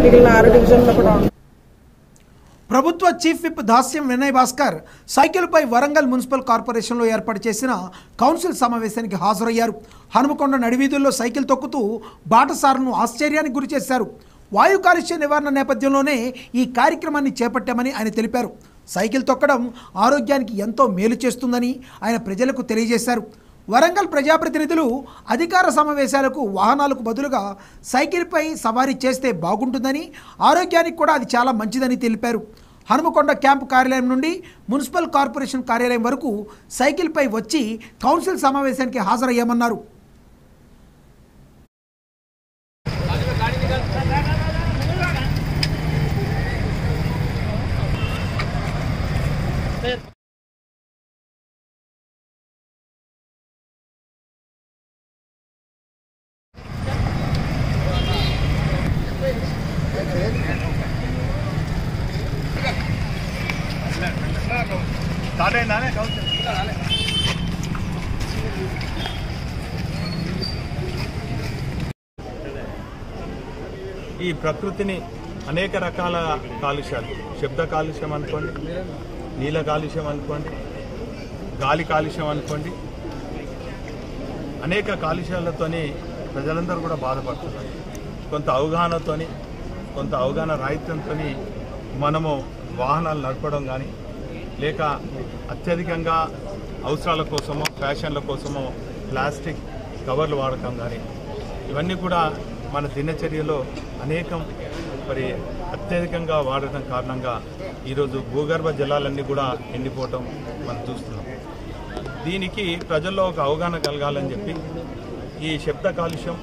మిగిలిన ఆరు డివిజన్లో కూడా ఉంది ప్రభుత్వ చీఫ్ విప్ దాస్యం వినయ్ భాస్కర్ సైకిల్పై వరంగల్ మున్సిపల్ కార్పొరేషన్లో ఏర్పాటు చేసిన కౌన్సిల్ సమావేశానికి హాజరయ్యారు హనుమకొండ నడివీధుల్లో సైకిల్ తొక్కుతూ బాటసారును ఆశ్చర్యానికి గురిచేశారు వాయు కాలుష్య నివారణ నేపథ్యంలోనే ఈ కార్యక్రమాన్ని చేపట్టామని ఆయన తెలిపారు సైకిల్ తొక్కడం ఆరోగ్యానికి ఎంతో మేలు చేస్తుందని ఆయన ప్రజలకు తెలియజేశారు వరంగల్ ప్రజాప్రతినిధులు అధికార సమావేశాలకు వాహనాలకు బదులుగా సైకిల్పై సవారీ చేస్తే బాగుంటుందని ఆరోగ్యానికి కూడా అది చాలా మంచిదని తెలిపారు హనుమకొండ క్యాంపు కార్యాలయం నుండి మున్సిపల్ కార్పొరేషన్ కార్యాలయం వరకు సైకిల్పై వచ్చి కౌన్సిల్ సమావేశానికి హాజరయ్యామన్నారు ఈ ప్రకృతిని అనేక రకాల కాలుష్యాలు శబ్ద కాలుష్యం అనుకోండి నీల కాలుష్యం అనుకోండి గాలి కాలుష్యం అనుకోండి అనేక కాలుష్యాలతోని ప్రజలందరూ కూడా బాధపడుతున్నారు కొంత అవగాహనతోని కొంత అవగాహన రాహిత్యంతో మనము వాహనాలు నడపడం కానీ లేక అత్యధికంగా అవసరాల కోసమో ఫ్యాషన్ల కోసమో ప్లాస్టిక్ కవర్లు వాడకం కానీ ఇవన్నీ కూడా మన దినచర్యలో అనేకం మరి అత్యధికంగా వాడటం కారణంగా ఈరోజు భూగర్భ జలాలన్నీ కూడా ఎండిపోవటం మనం చూస్తున్నాం దీనికి ప్రజల్లో ఒక అవగాహన కలగాలని చెప్పి ఈ శబ్ద కాలుష్యం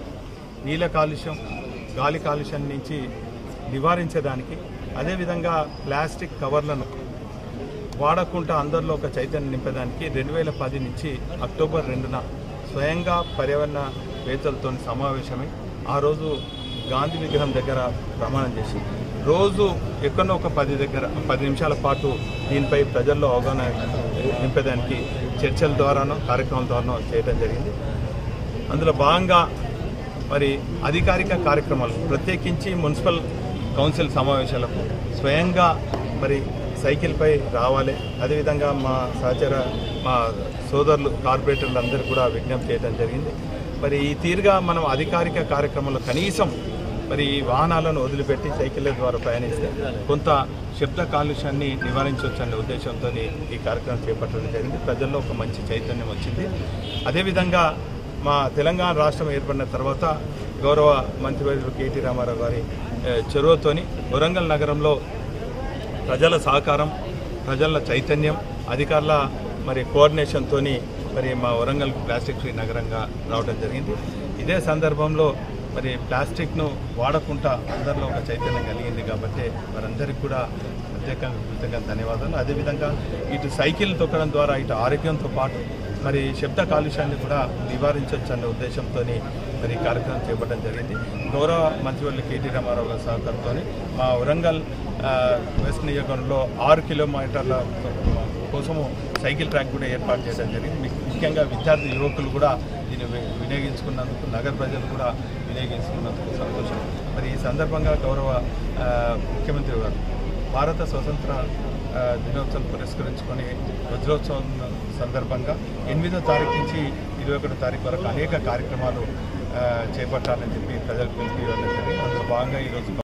నీల కాలుష్యం గాలి కాలుష్యం నుంచి నివారించడానికి అదేవిధంగా ప్లాస్టిక్ కవర్లను వాడకుండా అందరిలో ఒక చైతన్యం నింపడానికి రెండు వేల పది నుంచి అక్టోబర్ రెండున స్వయంగా పర్యావరణ వేత్తలతో సమావేశమై ఆ రోజు గాంధీ విగ్రహం దగ్గర ప్రమాణం చేసి రోజు ఎక్కడో ఒక పది దగ్గర పది నిమిషాల పాటు దీనిపై ప్రజల్లో అవగాహన నింపేదానికి చర్చల ద్వారానో కార్యక్రమాల ద్వారానో చేయడం జరిగింది అందులో భాగంగా మరి అధికారిక కార్యక్రమాలు ప్రత్యేకించి మున్సిపల్ కౌన్సిల్ సమావేశాలకు స్వయంగా మరి సైకిల్పై రావాలి అదేవిధంగా మా సహచర మా సోదరులు కార్పొరేటర్లు అందరూ కూడా విజ్ఞప్తి చేయడం జరిగింది మరి ఈ తీరుగా మనం అధికారిక కార్యక్రమంలో కనీసం మరి ఈ వాహనాలను వదిలిపెట్టి సైకిళ్ళ ద్వారా ప్రయాణిస్తే కొంత శబ్ద కాలుష్యాన్ని నివారించవచ్చు అనే ఉద్దేశంతో ఈ కార్యక్రమం చేపట్టడం జరిగింది ప్రజల్లో ఒక మంచి చైతన్యం వచ్చింది అదేవిధంగా మా తెలంగాణ రాష్ట్రం ఏర్పడిన తర్వాత గౌరవ మంత్రివర్యులు కేటీ రామారావు గారి ఏ, చొరవతోని వరంగల్ నగరంలో ప్రజల సహకారం ప్రజల చైతన్యం అధికారుల మరి కోఆర్డినేషన్తో మరి మా వరంగల్ ప్లాస్టిక్ ఫ్రీ నగరంగా రావడం జరిగింది ఇదే సందర్భంలో మరి ప్లాస్టిక్ను వాడకుండా అందరిలో ఒక చైతన్యం కలిగింది కాబట్టి వారందరికీ కూడా ప్రత్యేకంగా కృతజ్ఞత ధన్యవాదాలు అదేవిధంగా ఇటు సైకిల్ తొక్కడం ద్వారా ఇటు ఆరోగ్యంతో పాటు మరి శబ్ద కాలుష్యాన్ని కూడా నివారించవచ్చు అనే ఉద్దేశంతో మరి ఈ కార్యక్రమం చేపట్టడం జరిగింది గౌరవ మంత్రివర్యులు కేటీ రామారావు గారి సహకారంతో మా వరంగల్ ఆ, వెస్ట్ నియోజకవర్గంలో ఆరు కిలోమీటర్ల కోసము సైకిల్ ట్రాక్ కూడా ఏర్పాటు చేయడం జరిగింది మి- ముఖ్యంగా విద్యార్థి యువకులు కూడా దీన్ని వి- వినియోగించుకున్నందుకు నగర ప్రజలు కూడా వినియోగించుకున్నందుకు సంతోషం మరి ఈ సందర్భంగా గౌరవ ఆ, ముఖ్యమంత్రి గారు భారత స్వతంత్ర ఆ, దినోత్సవం పురస్కరించుకొని వజ్రోత్సవం సందర్భంగా ఎనిమిదో తారీఖు నుంచి ఇరవై ఒకటో తారీఖు వరకు అనేక కార్యక్రమాలు ఆ, చేపట్టాలని చెప్పి ప్రజలకు పిలిపి ఇవ్వడం జరిగింది అందులో భాగంగా ఈరోజు